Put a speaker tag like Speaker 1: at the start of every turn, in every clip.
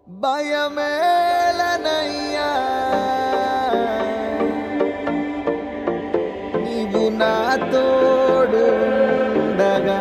Speaker 1: భయమేలనయ్యా నీవు నా తోడు ఉండగా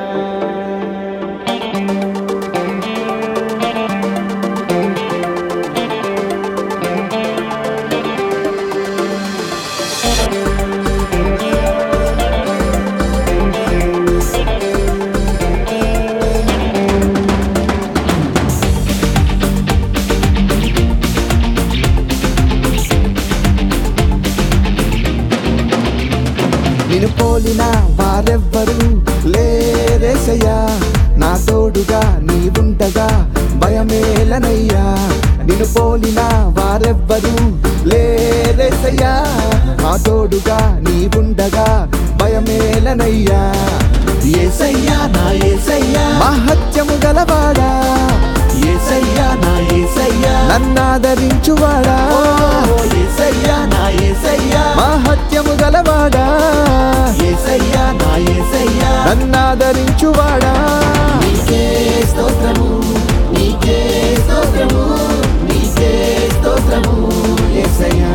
Speaker 1: నిన్ను పోలిన వారెవ్వరు లేరేసయ్యా నా తోడుగా నీవుండగా భయమేలనయ్యా నిన్ను పోలిన వారెవ్వరు లేరేసయ్యా నా తోడుగా నీవుండగా భయమేలనయ్యా
Speaker 2: ఏసయ్యా నా ఏసయ్యా
Speaker 1: మహత్యము గలవాడా
Speaker 2: ఏసయ్యా నా ఏసయ్యా
Speaker 1: నన్నాదరించువాడా
Speaker 2: ఓ ఏసయ్యా నా ఏసయ్యా
Speaker 1: మహత్యము గలవాడా
Speaker 2: ఏసయ్యా నా ఏసయ్యా
Speaker 1: నన్నాదరించువాడా
Speaker 2: నీకే స్తోత్రము నీకే స్తోత్రము నీకే స్తోత్రము ఏసయ్యా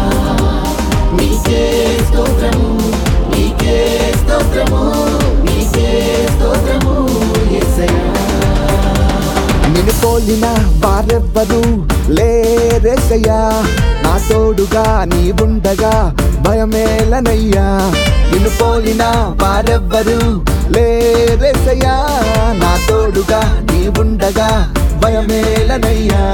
Speaker 2: నీకే స్తోత్రము నీకే స్తోత్రము నీకే స్తోత్రము ఏసయ్యా
Speaker 1: నిన్ను పోలిన వారెవ్వరు లేరేసయ్యా నా తోడుగా నీవుండగా భయమేలనయ్యా నిన్ను పోలిన వారెవ్వరు లేరేసయ్యా నా తోడుగా నీవుండగా భయమేలనయ్యా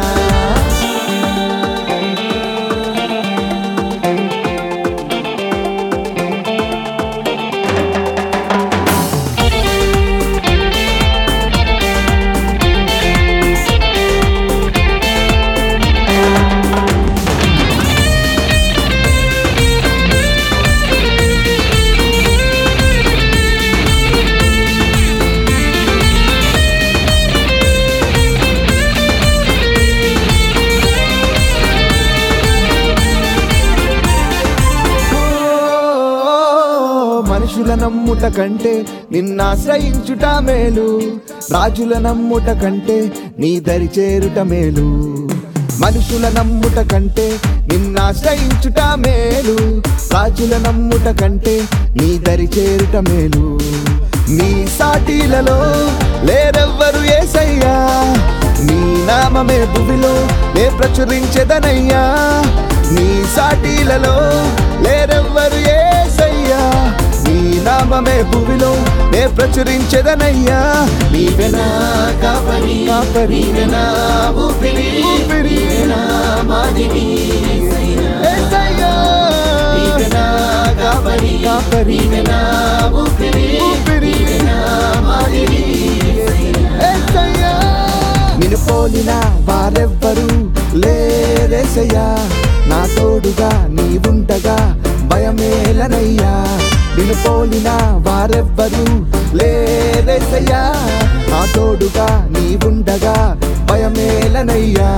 Speaker 1: ఓ, మనుషుల నమ్ముట కంటే నిన్నాశ్రయించుట మేలు రాజుల నమ్ముట కంటే నీ దరి చేరుట మేలు మనుషుల నమ్ముట కంటే నిన్నాశ్రయించుట మేలు రాజుల నమ్ముట కంటే నీ దరి చేరుట మేలు నీ సాటిలలో లేరెవ్వరు ఏసయ్యా నీ నామమే భువిలో నే ప్రచురించెదనయ్యా నీ సాటిలలో లేరెవ్వరు ఏసయ్యా నీ నామమే భువిలో నే ప్రచురించెదనయ్యా
Speaker 2: నీవెనా కాపరి
Speaker 1: కాపరి.
Speaker 2: నీవెనా ఊపిరి
Speaker 1: ఊపిరి.
Speaker 2: నీవెనా మాదిరి
Speaker 1: ఏసయ్యా
Speaker 2: నీవెనా కాపరి
Speaker 1: కాపరి.
Speaker 2: నీవెనా ఊపిరి
Speaker 1: ఊపిరి.
Speaker 2: నీవెనా మాదిరి
Speaker 1: ఏసయ్యా నిన్ను పోలిన వారెవ్వరు లేరేసయ్యా నా తోడుగా నీవుండగా భయమేలనయ్యా నిన్ను పోలిన వారెవ్వరు లేరేసయ్యా నా తోడుగా నీవుండగా భయమేలనయ్యా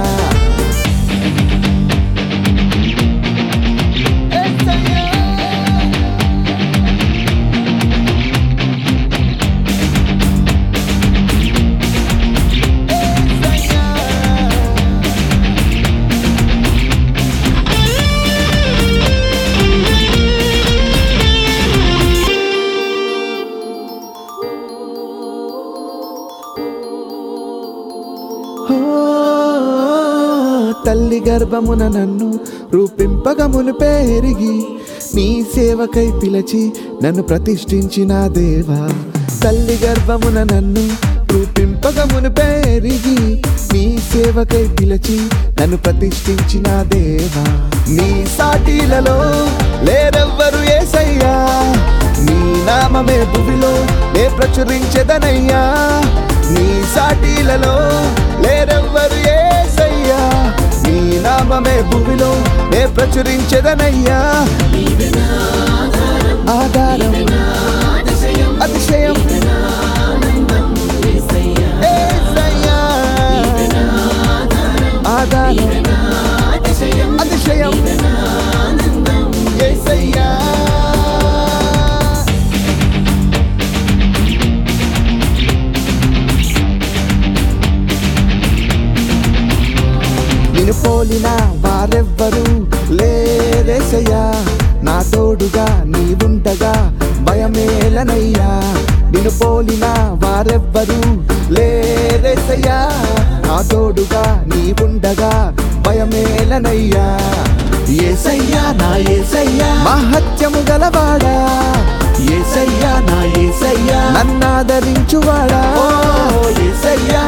Speaker 1: ఓ, తల్లి గర్భమున నన్ను రూపింపగ మునిపే ఎరిగి నీ సేవకై పిలిచి నన్ను ప్రతిష్ఠించిన దేవా తల్లి గర్భమున నన్ను రూపింపగ మునిపే ఎరిగి నీ సేవకై పిలిచి నన్ను ప్రతిష్ఠించిన దేవా నీ సాటిలలో లేరెవ్వరు ఏసయ్యా నీ నామమే భువిలో నే ప్రచురించెదనయ్యా నీ సాటిలలో లేరెవ్వరు ఏసయ్యా నీ నామమే భూమిలో నే ప్రచురించెదనయ్యా ఆధారం అతిశయం ఏసయ్యా ఆధారం అతిశయం ఏసయ్యా పోలిన వారెవ్వరు లేరేసయ్యా నా తోడుగా నీవుండగా భయమేలనయ్యా నిన్ను పోలిన వారెవ్వరు లేరేసయ్యా నా తోడుగా నీవుండగా భయమేలనయ్యా ఏసయ్యా నా ఏసయ్యా మహత్యము గలవాడా ఏసయ్యా నా ఏసయ్యా నన్నాదరించువాడా
Speaker 2: ఓ యేసయ్యా